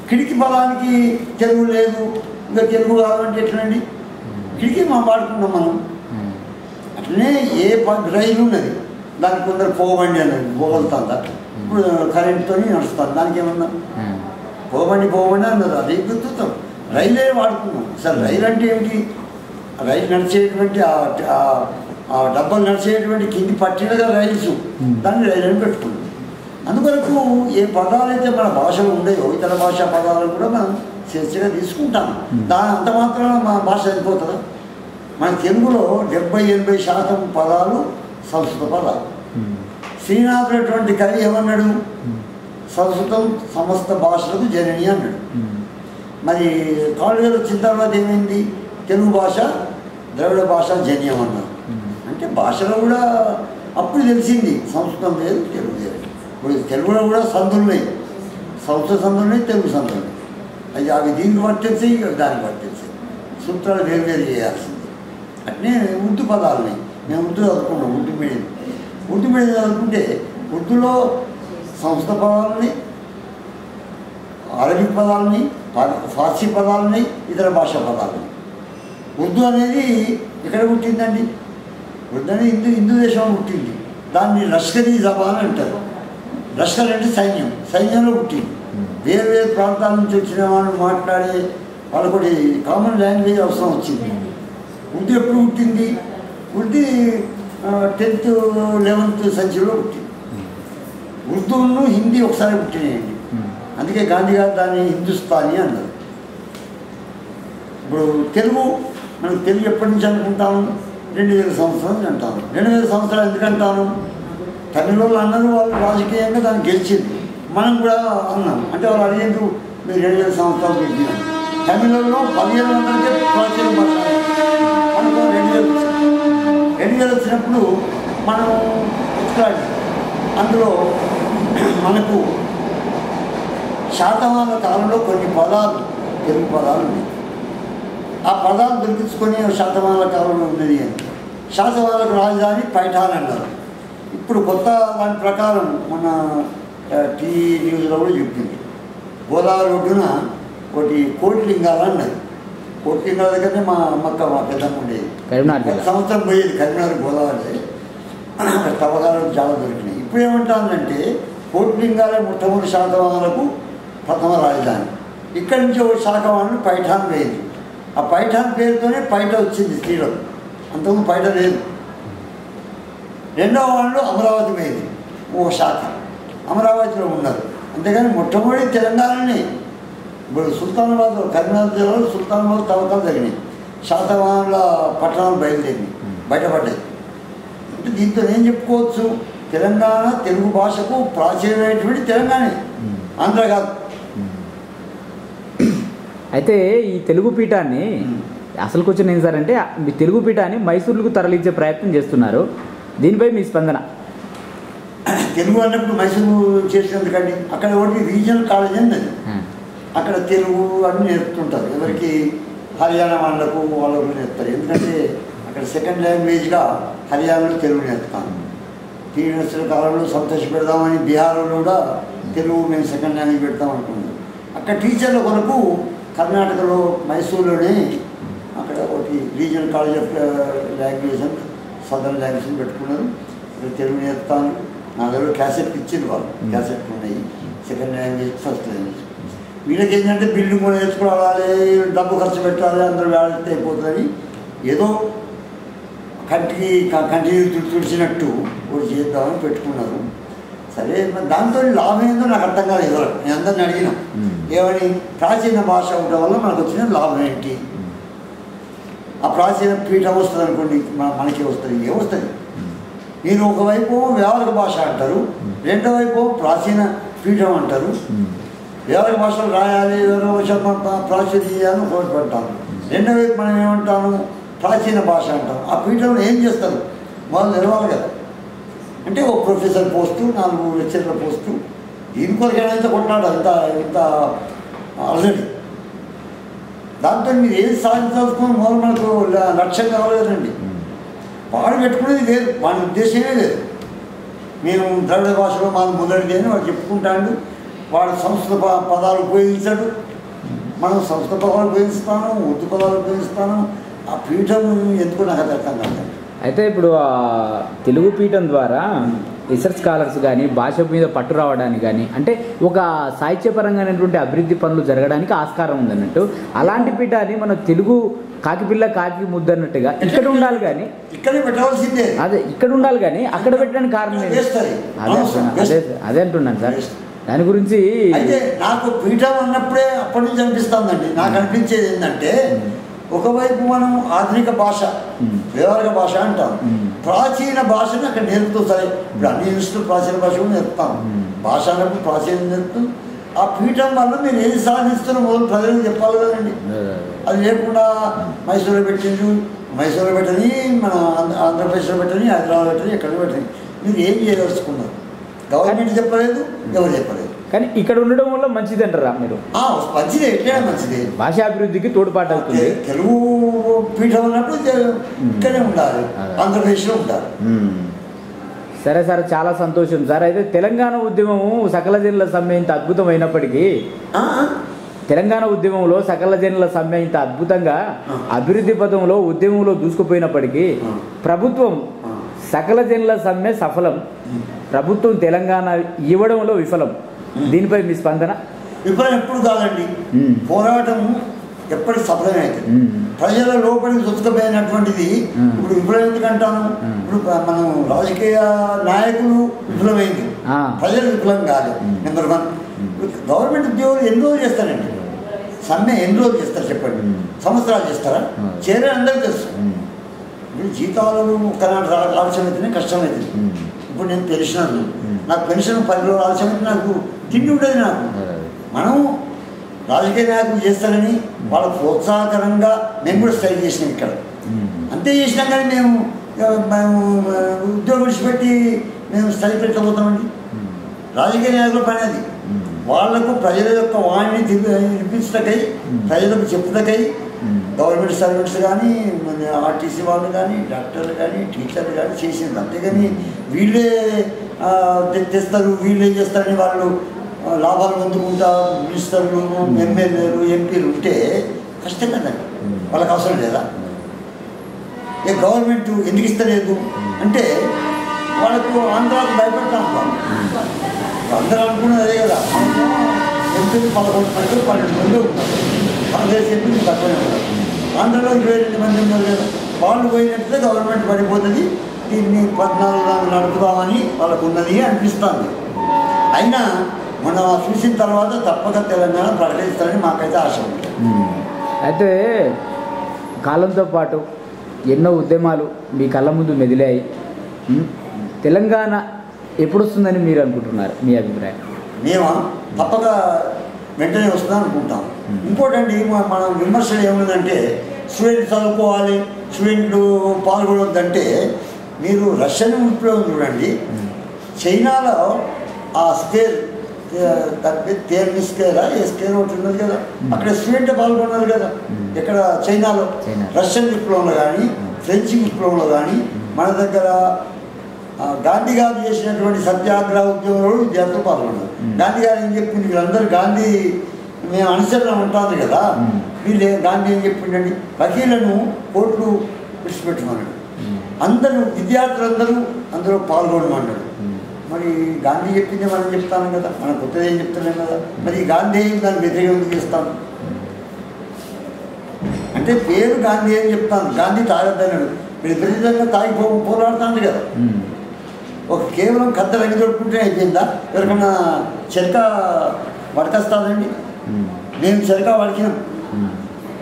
కిడికి పదానికి తెలుగు లేదు ఇంకా తెలుగు కావాలంటే ఎట్లండి కిడికి మనం వాడుకున్నాం మనం ఉమ్. అట్లనే ఏ ప- రైలు ఉన్నది దానికి కొందరు పోవండి అన్నది పోగలుగుతుందా ఇప్పుడు కరెంట్తో నడుస్తుంది దానికి ఏమన్నా ఉమ్. పోవండి పోవండి అన్నారు అది గుర్తుతాం రైలే వాడుకున్నాం సార్ రైలు అంటే ఏమిటి ఆ రైలు నడిచేటువంటి ఆ- ఆ- ఆ డబ్బాలు నడిచేటువంటి కింది పట్టినగా రైల్స్ దాన్ని రైలు అని పెట్టుకున్నాం అందువరకు ఏ పదాలు అయితే మన భాషలో ఉండేవో ఇతర భాషా పదాలను కూడా మనం స్వేచ్ఛగా తీసుకుంటాం దాని అంత మాత్రాన మన భాష అయిపోతుందా మన తెలుగులో డెబ్బై ఎనభై శాతం పదాలు సంస్కృత పదాలు ఉమ్. శ్రీనాథుడు కవి ఏమన్నాడు సంస్కృతం సమస్త భాషలకు జనని అన్నాడు ఉమ్. మరి కాళుగారు వచ్చిన తర్వాత ఏమైంది తెలుగు భాష ద్రవిడ భాష జన్యం అన్నారు ఉమ్. అంటే భాషలో కూడా అప్పుడు తెలిసింది సంస్కృతం లేదు తెలుగు లేదు ఇప్పుడు తెలుగులో కూడా సందులు ఉన్నాయి సంస్కృత సందులు ఉన్నాయి తెలుగు సందులు ఉన్నాయి అది అవి దీనికి పట్టేసి దానికి పట్టేసి సూత్రాలు వేరు వేరు చేయాల్సింది అట్నే ఉర్దూ పదాలు ఉన్నాయి మేము ఉర్దూ చదువుకున్నాం ఉర్దూ మీడియం ఉర్దూ మీడియం చదువుకుంటే ఉర్దూలో సంస్కృత పదాలని అరబిక్ పదాలని ఫా- ఫార్సీ పదాలని ఇతర భాషా పదాలని ఉర్దూ అనేది ఎక్కడ పుట్టిందండి ఉర్దూ అనేది హిందూ హిందూ దేశంలో పుట్టింది దాన్ని లష్కరీ జబాన్ అంటారు లష్కర్ అంటే సైన్యం సైన్యంలో పుట్టింది వేరు వేరు ప్రాంతాల నుంచి వచ్చిన వాళ్ళు మాట్లాడే వాళ్ళకి కామన్ లాంగ్వేజ్ అవసరం వచ్చింది ఉర్దూ ఎప్పుడు పుట్టింది ఉర్దూ టెన్త్ లెవెన్త్ సెంచరీలో పుట్టింది ఉర్దూను హిందీ ఒకసారి పుట్టినాయండి ఉమ్. అందుకే గాంధీ గారు దాన్ని హిందుస్థానీ అన్నారు ఇప్పుడు తెలుగు మనం తెలుగు ఎప్పటి నుంచి అనుకుంటాము రెండు వేల సంవత్సరాల నుంచి అంటాను రెండు వేల సంవత్సరాలు ఎందుకు అంటాను తమిళ వాళ్ళు అన్నారు వాళ్ళు రాజకీయంగా దాన్ని గెలిచింది మనం కూడా అన్నాం అంటే వాళ్ళు అడిగేందుకు మీరు రెండు వేల సంవత్సరాలు పెట్టినాం తమిళలో పదిహేను వందలకే ప్రాచీన భాష మనకు రెండు వేలు వచ్చింది రెండు వేలు వచ్చినప్పుడు మనం ఎత్తులాడి అందులో మనకు శాతవాహన కాలంలో కొన్ని పదాలు తెలుగు పదాలు ఉన్నాయి ఆ పదాలు దొరికించుకొని శాతవాహన కాలంలో ఉన్నది అని శాతవాహనకు రాజధాని పైఠాన్ అన్నారు ఇప్పుడు కొత్త దాని ప్రకారం మన ఆ, టీ న్యూస్లో కూడా చెప్పింది గోదావరి ఒడ్డున ఒకటి కోటిలింగాలు అన్నది కోటిలింగాల దగ్గరనే మా అమ్మక్క మా పెద్దమ్మ ఉండేది కరీంనగర్ జిల్లా. ఒక సంవత్సరం పోయేది కరీంనగర్ గోదావరి అక్కడ తవ్వకాలు చాలా దొరికినాయి ఇప్పుడు ఏమంటానంటే కోటిలింగాలే మొట్టమొదటి శాతవాహనకు ప్రథమ రాజధాని ఇక్కడి నుంచి ఒక శాతవాహనులు పైఠాన్ వేయింది ఆ పైఠాన్ పేరుతోనే పైట వచ్చింది స్త్రీలకు అంతకుముందు పైట లేదు రెండవ వాళ్ళు అమరావతి పోయింది ఓ శాఖ అమరావతిలో ఉన్నారు అంతేగాని మొట్టమొదటి తెలంగాణని ఇప్పుడు సుల్తానాబాద్ కరీంనగర్ జిల్లాలో సుల్తానాబాద్ తవ్వకాలు జరిగినాయి శాతవాహనుల పట్టణాలు బయలుదేరినాయి బయటపడ్డాయి అంటే దీంతో ఏం చెప్పుకోవచ్చు తెలంగాణ తెలుగు భాషకు ప్రాచీనమైనటువంటి తెలంగాణ ఆంధ్ర కాదు అయితే ఈ తెలుగు పీఠాన్ని అసలు క్వశ్చన్ ఏం సార్ అంటే మీ తెలుగు పీఠాన్ని మైసూర్లకు తరలించే ప్రయత్నం చేస్తున్నారు దీనిపై మీ స్పందన తెలుగు అన్నప్పుడు మైసూరు చేసినందుకండి అక్కడ ఒకటి రీజనల్ కాలేజ్ అన్నది అక్కడ తెలుగు అన్ని నేర్పుతుంటారు ఎవరికి హర్యానా వాళ్ళకు వాళ్ళకు నేర్పుతారు ఎందుకంటే అక్కడ సెకండ్ లాంగ్వేజ్గా హర్యానాలో తెలుగు నేర్పుతాను టీఎస్ఎల్ కాలంలో సంతోష పెడదామని బీహార్లో కూడా తెలుగు మేము సెకండ్ లాంగ్వేజ్ పెడతాం అనుకున్నాం అక్కడ టీచర్ల కొరకు కర్ణాటకలో మైసూరులోనే అక్కడ ఒకటి regional college of language and southern language అని పెట్టుకున్నారు ఇక్కడ తెలుగు నేర్పుతాను నా దగ్గర క్యాసెట్ ఇచ్చింది వాళ్ళు క్యాసెట్ ఉన్నాయి సెకండ్ లాంగ్వేజ్ ఫస్ట్ లాంగ్వేజ్ వీళ్ళకి ఏంటంటే బిల్డింగ్ కూడా నేర్చుకోవాలి డబ్బు ఖర్చు పెట్టాలి అందరూ వేళితే అయిపోతుందని ఏదో కంటికి క- కంటి నీరు తుడిచినట్టు ఒకటి చేద్దామని పెట్టుకున్నారు సరే మరి దాంతో లాభం ఏందో నాకు అర్థం కాలేదు ఎవరు నేను అందరిని అడిగినా మ్మ్. ఏమని ప్రాచీన భాష ఉండడం వల్ల మనకు వచ్చిన లాభం ఏంటి ఆ ప్రాచీన పీఠం వస్తుంది అనుకోండి మన- మనకి వస్తుంది ఏమొస్తుంది మీరు ఒకవైపు వ్యవహారిక భాష అంటారు రెండో వైపు ప్రాచీన పీఠం అంటారు వ్యవహారిక భాషలు రాయాలి ఎవరో భాష ప- ప్రాచీన చేయాలని కోరి పెడతాను రెండో వైపు మనం ఏమంటాము ప్రాచీన భాష అంటాం ఆ పీఠంలో ఏం చేస్తారు వాళ్ళు నిలవాలి కదా అంటే ఒక ప్రొఫెసర్ పోస్టు నాలుగు లెక్చర్ల పోస్టు దీని కొరకైనా ఇంత కొట్లాడు ఇంత ఇంత ఆల్రెడీ దాంతో మీరు ఏం సాధించాల్సుకుని మొదలు మనకు ల- లక్ష్యం కావాలి కదండి వాడు పెట్టుకునేది లేదు వాడి ఉద్దేశమే లేదు మేము ద్రవిడ భాషలో మాకు మొదటిది అని వాడు చెప్పుకుంటాడు వాడు సంస్కృత ప- పదాలు ఉపయోగించాడు మనం సంస్కృత పదాలు ఉపయోగిస్తాను ఉర్దూ పదాలు ఉపయోగిస్తాను ఆ పీఠం ఎందుకు నాకు అది అర్థం కాదు అయితే ఇప్పుడు ఆ తెలుగు పీఠం ద్వారా రీసెర్చ్ స్కాలర్స్ కానీ భాష మీద పట్టు రావడానికి కానీ అంటే ఒక సాహిత్యపరంగానటువంటి అభివృద్ధి పనులు జరగడానికి ఆస్కారం ఉందన్నట్టు అలాంటి పీఠాన్ని మన తెలుగు కాకిపిల్ల కాకి ముద్దన్నట్టుగా ఇక్కడ ఉండాలి కానీ ఇక్కడే పెట్టవలసిందే అదే ఇక్కడ ఉండాలి కానీ అక్కడ పెట్టడానికి కారణం ఏంటి? వేస్తారు. అదే అవసరం, అంటున్నా- అదే అదే అంటున్నాను సార్ వేస్తారు. దాని గురించి అయితే నాకు పీఠం అన్నప్పుడే అప్పటి నుంచి అనిపిస్తుందండి నాకు అనిపించేది ఏంటంటే ఒకవైపు మనం ఆధునిక భాష మ్మ్. వ్యవహారిక భాష అంటాం మ్మ్. ప్రాచీన భాషను అక్కడ నేర్పుతూ సరే ఇప్పుడు అన్ని యూనివర్సిటీలు ప్రాచీన భాష కూడా నేర్పుతాం మ్మ్. భాష అన్నప్పుడు ప్రాచీనం నేర్పుతూ ఆ పీఠం వల్ల మీరు ఏది సాధిస్తున్న మొదలు ప్రజలకు చెప్పాలి కదండి అది లేకుండా మైసూరులో పెట్టిండ్రు మైసూరులో పెట్టని మన ఆంధ్ర- ఆంధ్రప్రదేశ్లో పెట్టని హైదరాబాద్ పెట్టని ఎక్కడ పెట్టని మీరు ఏం చేయదలుచుకున్నారు గవర్నమెంట్ చెప్పలేదు ఎవరు చెప్పలేదు కానీ ఇక్కడ ఉండడం వల్ల మంచిది అంటారా మీరు ఆ, మంచిదే ఎట్లయినా మంచిదే భాషాభివృద్ధికి తోడ్పాటు అవుతుంది తె- తెలుగు పీఠం ఉన్నప్పుడు తె- ఇక్కడే ఉండాలి అదే. ఆంధ్రప్రదేశ్లో ఉండాలి మ్మ్. సరే సార్ చాలా సంతోషం సార్ అయితే తెలంగాణ ఉద్యమము సకల జనుల సమ్మె ఇంత అద్భుతమైనప్పటికీ ఆ, ఆ, తెలంగాణ ఉద్యమంలో సకల జనుల సమ్మె ఇంత అద్భుతంగా ఆ. అభివృద్ధి పథంలో ఉద్యమంలో దూసుకుపోయినప్పటికీ ఆ. ప్రభుత్వం ఆ. సకల జనుల సమ్మె సఫలం ప్రభుత్వం తెలంగాణ ఇవ్వడంలో విఫలం దీనిపై మీ స్పందన విఫలం ఎప్పుడు కాదండి మ్మ్. పోరాటం ఎప్పటికి సఫలమే అవుతుంది మ్మ్. ప్రజల లోపలికి దొరకపోయినటువంటిది మ్మ్. ఇప్పుడు విఫలం ఎందుకంటాను మ్మ్. ఇప్పుడు ప- మనం రాజకీయ నాయకులు విఫలమైంది ఆ. ప్రజలు విఫలం కాదు మ్మ్. నెంబర్ వన్ మ్మ్. గవర్నమెంట్ ఉద్యోగులు ఎన్ని రోజులు చేస్తారండి సమ్మె ఎన్ని రోజులు చేస్తారు చెప్పండి మ్మ్. సంవత్సరాలు చేస్తారా మ్మ్. చేరే అందరికీ తెలుసు మ్మ్. ఇప్పుడు జీతాలు ఒకనాడు రా- ఆలస్యం అయితేనే కష్టం అవుతుంది మ్మ్. ఇప్పుడు నేను పెన్షనర్ మ్మ్. నాకు పెన్షన్ పది రోజులు ఆలస్యం అయితే నాకు తిండి ఉండేది నాకు మనం రాజకీయ నాయకులు చేస్తారని వాళ్ళకు ప్రోత్సాహకరంగా మేము కూడా స్టైల్ చేసినాం ఇక్కడ మ్మ్. అంతే చేసినాం కానీ మేము ఆ, మేము ఆ, ఉద్యోగం విడిచిపెట్టి మేము స్టైల్ పెట్టబోతామండి మ్మ్. రాజకీయ నాయకుల పని అది మ్మ్. వాళ్లకు ప్రజల యొక్క వాణిని తిప్పి- వినిపించటకై మ్మ్. ప్రజలకు చెప్పుటకై మ్మ్. గవర్నమెంట్ సర్వెంట్స్ కానీ మన ఆర్టీసీ వాళ్ళు కానీ డాక్టర్లు కానీ టీచర్లు కానీ చేసింది అంతేగాని వీళ్ళే ఆ, తె- తెస్తారు వీళ్ళే చేస్తారని వాళ్ళు ఆ, లాభాలు పొందుకుంటా మినిస్టర్లు ఎమ్మెల్యేలు ఎంపీలు ఉంటే కష్టం కదండి మ్మ్. వాళ్ళకి అవసరం లేదా ఏ గవర్నమెంట్ ఎందుకు ఇస్తలేదు అంటే వాళ్ళకు ఆంధ్రాకు భయపెడతాం వాళ్ళు అందరూ అనుకున్నది అదే కదా ఎంపీలు పదకొండు మంది పన్నెండు మంది ఉంటారు కాంగ్రెస్ ఎంపీలు తక్కువనే ఉన్నారు ఆంధ్రలో ఇరవై రెండు మంది ఉన్నారు కదా వాళ్ళు పోయినట్లే గవర్నమెంట్ పడిపోతుంది దీన్ని పద్నాలుగు నాలుగు నడుపుదామని వాళ్ళకు ఉన్నది అనిపిస్తుంది అయినా మొన్న చూసిన తర్వాత తప్పక తెలంగాణ ప్రకటిస్తారని మాకైతే ఆశ ఉంది మ్మ్. అయితే కాలంతో పాటు ఎన్నో ఉద్యమాలు మీ కళ్ళ ముందు మెదిలాయి మ్మ్. తెలంగాణ ఎప్పుడు వస్తుందని మీరు అనుకుంటున్నారు మీ అభిప్రాయం మేము తప్పక వెంటనే వస్తుందని అనుకుంటాం మ్మ్. ఇంకోటండి మ- మన విమర్శలు ఏముందంటే స్టూడెంట్ చదువుకోవాలి స్టూడెంట్లు పాల్గొనొద్దంటే మీరు రష్యన్ విప్లవం చూడండి చైనాలో ఆ స్కేర్ దాని తేర్మి స్కేరా ఏ స్కేర్ ఒకటి ఉన్నది కదా మ్మ్. అక్కడ స్టూడెంట్ పాల్గొన్నారు కదా మ్మ్. ఇక్కడ చైనాలో చైనా. రష్యన్ విప్లవంలో కానీ మ్మ్. ఫ్రెంచ్ విప్లవంలో కానీ మన దగ్గర ఆ, గాంధీ గారు చేసినటువంటి సత్యాగ్రహ ఉద్యమంలో విద్యార్థులు పాల్గొన్నారు మ్మ్. గాంధీ గారు ఏం చెప్పింది వీళ్ళందరూ గాంధీ మేము అనుసరణ ఉంటుంది కదా మ్మ్. వీళ్ళు ఏ- గాంధీ ఏం చెప్పిండండి వకీలను కోర్టులు విడిచిపెట్టమన్నాడు మ్మ్. అందరూ విద్యార్థులందరూ అందరూ పాల్గొనమన్నాడు మ్మ్. మరి గాంధీ చెప్పింది మనం చెప్తాను కదా మన కొత్తది ఏం చెప్తున్నాం కదా మరి ఈ గాంధీ ఏం దాన్ని వ్యతిరేకం ఎందుకు చేస్తాను అంటే పేరు గాంధీ అని చెప్తాను గాంధీ తాగొద్దన్నాడు మీరు విపరీతంగా తాగి పో పోరాడుతాను కదా మ్మ్. ఒక కేవలం కథ రంగి దొరుకుంటే అయిపోయిందా ఎవరికన్నా చెరక పడకేస్తాదండి మ్మ్. మేము చెరక పడికినాం మ్మ్.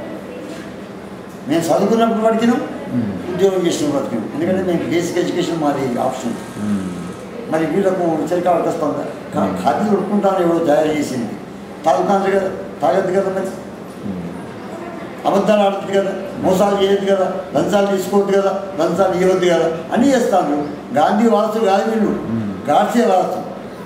మేము చదువుకున్నప్పుడు పడికినాం మ్మ్. ఉద్యోగం చేసినప్పుడు పడికినాం ఎందుకంటే మేము బేసిక్ ఎడ్యుకేషన్ మాది ఆప్షన్ మ్మ్. మరి వీళ్ళకు చెరక పడకేస్తుందా కా- ఖాదీ దొరుకుంటాను ఎవరో తయారు చేసింది తాగుతాను కదా తాగద్దు కదా మరి మ్మ్. అబద్ధాలు ఆడద్దు కదా మోసాలు చేయొద్దు కదా లంచాలు తీసుకోవద్దు కదా లంచాలు ఇవ్వద్దు కదా అన్నీ చేస్తాను గాంధీ వారసు కాదు వీళ్ళు మ్మ్. గాడ్సే వారసు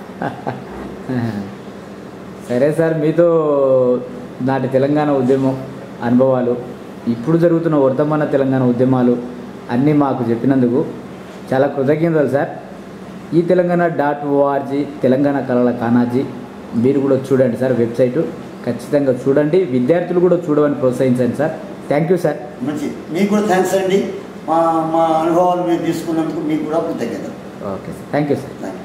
సరే సార్ మీతో నాటి తెలంగాణ ఉద్యమం అనుభవాలు ఇప్పుడు జరుగుతున్న వర్తమాన తెలంగాణ ఉద్యమాలు అన్నీ మాకు చెప్పినందుకు చాలా కృతజ్ఞతలు సార్ ఈ తెలంగాణ డాట్ ఓఆర్జీ తెలంగాణ కళల కానాజీ మీరు కూడా చూడండి సార్ వెబ్సైట్ ఖచ్చితంగా చూడండి విద్యార్థులు కూడా చూడమని ప్రోత్సహించండి సార్ థ్యాంక్ యూ సార్ మంచి మీకు కూడా థ్యాంక్స్ అండి మా మా అనుభవాలు మీరు తీసుకున్నందుకు మీకు కూడా కృతజ్ఞత okay sir thank you sir thank you